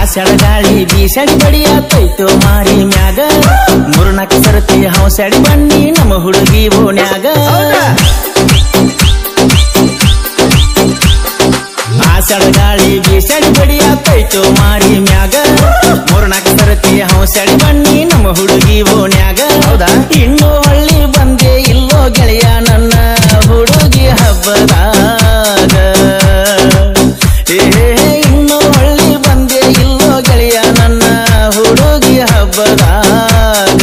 ಸೆಳಗಾಳಿ ಬೀಸಡಿ ಬಡಿಯಾತೈತೋ ಮಾರಿ ಮ್ಯಾಗ ಮೂರ್ನಾಲ್ಕು ಸರತಿ ಹೌಸಡಿ ಬನ್ನಿ ನಮ್ಮ ಹುಡುಗಿ ಓಣ್ಯಾಗ ಆ ಸೆಳಗಾಳಿ ಬೀಸಡಿ ಬಡಿಯಾತೈತೋ ಮಾರಿ ಮ್ಯಾಗ ಮೂರ್ನಾಲ್ಕು ಸರತಿ ಹೌಸಡಿ ಬನ್ನಿ ನಮ್ಮ ಹುಡುಗಿ ಓಣ್ಯಾಗ ಹೌದಾ ಇನ್ನು ಹಳ್ಳಿ ಬಂದೆ ಇಲ್ಲೋ ಗೆಳೆಯ ನನ್ನ ಹುಡುಗಿ ಹಬ್ಬದಾಗ ಏ ಇನ್ನು ಹಳ್ಳಿ ಬಂದೆ ಇಲ್ಲೋ ಗೆಳೆಯ ನನ್ನ ಹುಡುಗಿ ಹಬ್ಬದಾಗ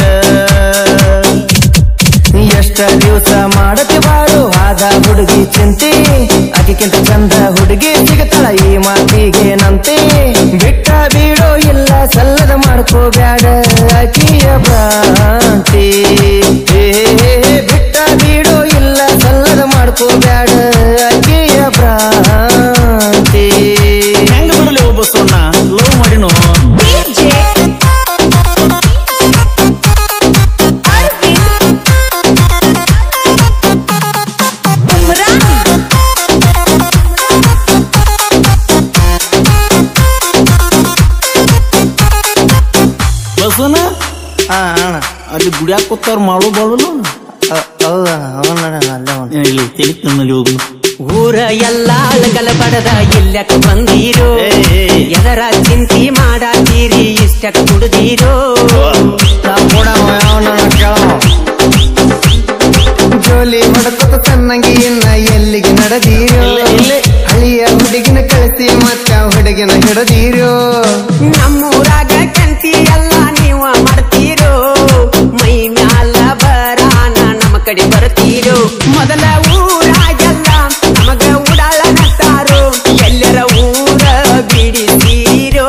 ಎಷ್ಟ ದಿವಸ ಮಾಡತಿ ಬಾಳು ಆದ ಹುಡುಗಿ ಚಿಂತೆ ಅದಕ್ಕಿಂತ ಚಂದ ಹುಡುಗಿ ಸಿಗತಾಳ ಈ ಮಾತಿಗೆ ನಂತೆ ಬಿಟ್ಟ ಬೀಡೋ ಇಲ್ಲ ಸಲ್ಲದ ಮಾಡ್ಕೋಬ್ಯಾಡ ಅಕಿಯ ಭ್ರಾಂತಿ ಏ, ಬಿಟ್ಟ ಬೀಡೋ ಇಲ್ಲ ಸಲ್ಲದ ಮಾಡ್ಕೋಬ್ಯಾಡ ಅಕಿಯ ಭ್ರಾಂತಿ ಹೆಂಗ ಬಿಡಲಿ ಒಬ್ಬ ಸೊನ್ನ ಲವ್ ಮಾಡಿನೋ DJ Arvind Umran ಬಸವನ ಹಾ ಅಣ್ಣ ಅಲ್ಲಿ ಗುಡಿಯಾಗ ಕೂತಾರ ಮಾಡು ಬಾಳಲು ಹೌದಾ ಅವನ ಅಲ್ಲೇ ಅವ್ನು. ಇಲ್ಲಿ ತೆಲಿ ನಮ್ಮಲ್ಲಿ ಹೋಗು ಊರ ಎಲ್ಲ ಅಳಗಲ ಬಡದ ಇಲ್ಲಕ ಬಂದೀರೋ ಏ, ಏ, ಏ. ಎದರ ಚಿಂತಿ ಮಾಡಾತೀರಿ ಇಷ್ಟಕ್ ಕುಡ್ದೀರೋ ನಾ ಕೂಡ ಅವನ ಕೇಳವ ಜೋಲಿ ಹೊಡಕೊತ ಸಣ್ಣಂಗಿ ಇನ್ನ ಎಲ್ಲಿಗೆ ನಡೆದೀರೋ ಇಲ್ಲೇ, ಇಲ್ಲೇ. ಹಳಿಯ ಹುಡುಗಿನ ಕಳಿಸಿ ಮತ್ತ ಹುಡುಗಿನ ಹಿಡದೀರೋ ನಮ್ಮೂರಾಗ ಕಂತಿ ಎಲ್ಲ ನೀವ ಮಾಡ್ತೀರೋ ಮೈ ಮ್ಯಾಲ ಬರಾನ ನಮ್ಮ ಕಡೆ ಬರ್ತೀರೋ ಮೊದಲ ಊರಾಗೆಲ್ಲ ನಮಗ ಉಡಾಳ ನಟ್ಟಾರೋ ಎಲ್ಲರ ಊರ ಬಿಡಿಸೀರೋ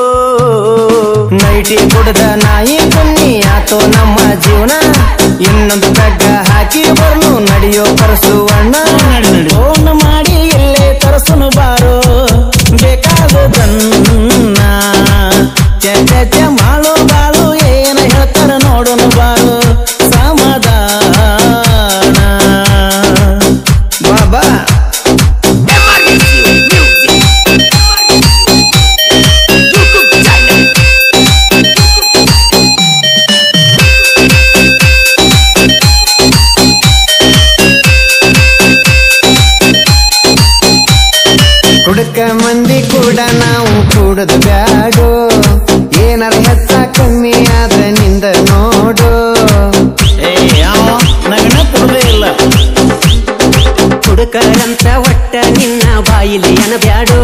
ನೈಟಿ ಕುಡ್ದ ನಾಯಿ ಬನ್ನಿ ಆತೋ ನಮ್ಮ ಜೀವನ ಇನ್ನೊಂದು ಪೆಗ್ಗ ಹಾಕಿ ಬರ್ನು ನಡೆಯೋ ಪರಸುವಣ್ಣ ನಡಿ, ನಡಿ. ಫೋನ್ ಮಾಡಿ ಇಲ್ಲೇ ತರಸುನು ಬಾರೋ ಬೇಕಾದದನ್ನ ಚ ಚ ಚ ಮಾಡು ಬಾಳು ಏನ ಹೇಳ್ತಾರ ನೋಡೋನು ಬಾಳು ಸಮಾಧಾನ ಬಾಬಾ ಕುಡಕ ಮಂದಿ ಕೂಡ ನಾವು ಕೂಡದು ಬ್ಯಾಡು ಏನಾರ ಹೆಚ್ಚ ಕಮ್ಮಿ ಆದ್ರೆ ನಿಂದ ನೋಡು ಏ ಯಾವ ನಗನ ಕೊಡಲೇ ಇಲ್ಲ ಹುಡುಕರಂತ ಒಟ್ಟ ನಿನ್ನ ಬಾಯಿಲಿ ಅನಬ್ಯಾಡೋ